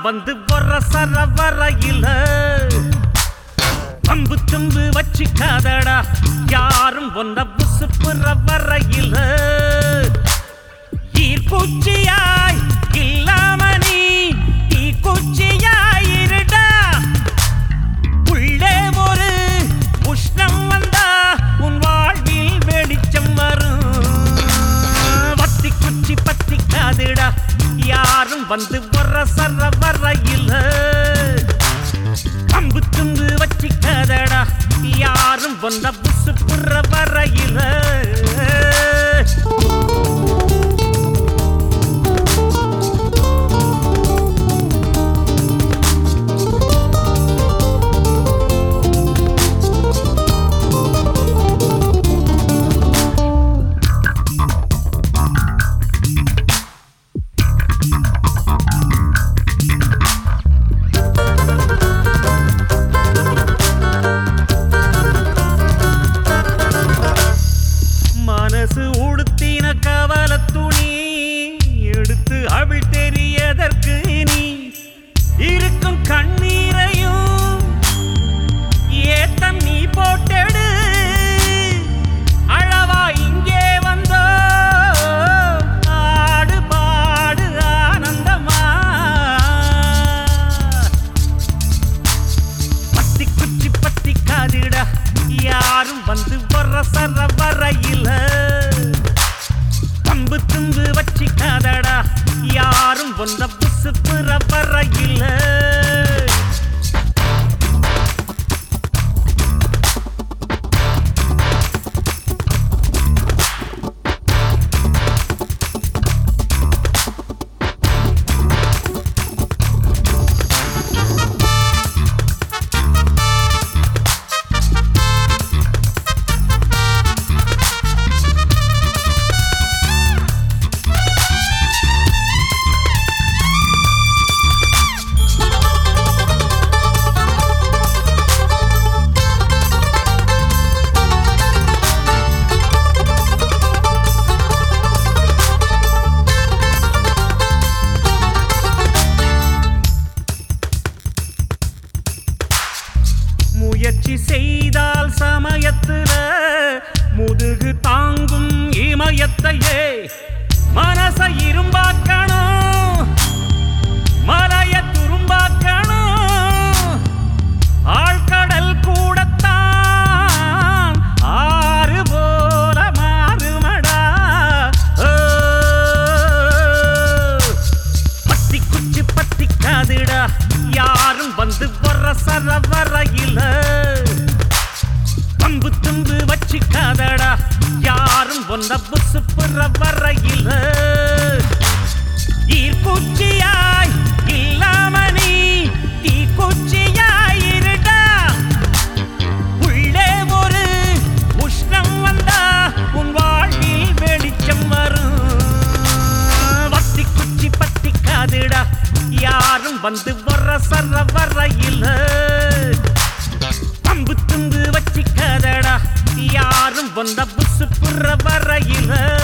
வந்து வர சர வரையில பம்பு தும்பு வச்சுக்காதடா யாரும் ஒன்ன புசுப்புற வரையில ஈர்ப்பூச்சியாய் இல்லாம நீ தீக்குச்சியாய் இருடா உள்ளே ஒரு உஷ்ணம் வந்தா உன் வாழ்வில் வெளிச்சம் வரும் வத்தி குச்சி பத்தி காதுடா யாரும் வந்து வர சர வரையில அம்பு தும்பு வச்சிக்காதடா யாரும் வந்த புசு புற வரையில மனசு உடுத்தின கவல துணி எடுத்து அவள் தெரியதற்கு நீ இருக்கும் கண்ணீரையும் ஏத்தம் நீ போட்டெடு அழவா இங்கே வந்தோ ஆடு பாடு ஆனந்தமா பத்தி குச்சி பத்தி காதிடா யாரும் வந்து வர சர வரையில பம்பு தும்பு வச்சிக்காதடா யாரும் வந்த புசு புற வரையில முயற்சி செய்தால் சமயத்துல முதுகு தாங்கும் இமயத்தையே மனச இரும்பாக்கணும் மலைய துரும்பாக்கணும் ஆழ்கடல் கூடத்தான் ஆறு போல மாறுமடா ஓ. பத்தி குச்சி பத்தி காதுடா யாரும் வந்து வர சர வரையில பம்பு தும்பு வச்சுக்காதடா யாரும் ஒன்ன புசு புற வரையில ஈர்ப்பூச்சியாய் இல்லாம நீ தீக்குச்சியாய் இருடா உள்ளே ஒரு உஷ்ணம் வந்தா உன் வாழ்வில் வெளிச்சம் வரும் வத்தி குச்சி பத்தி காதுடா யாரும் வந்து வர சர வரையில பம்பு தும்பு வச்சிக்காதடா யாரும் வந்த புசு புற வரையில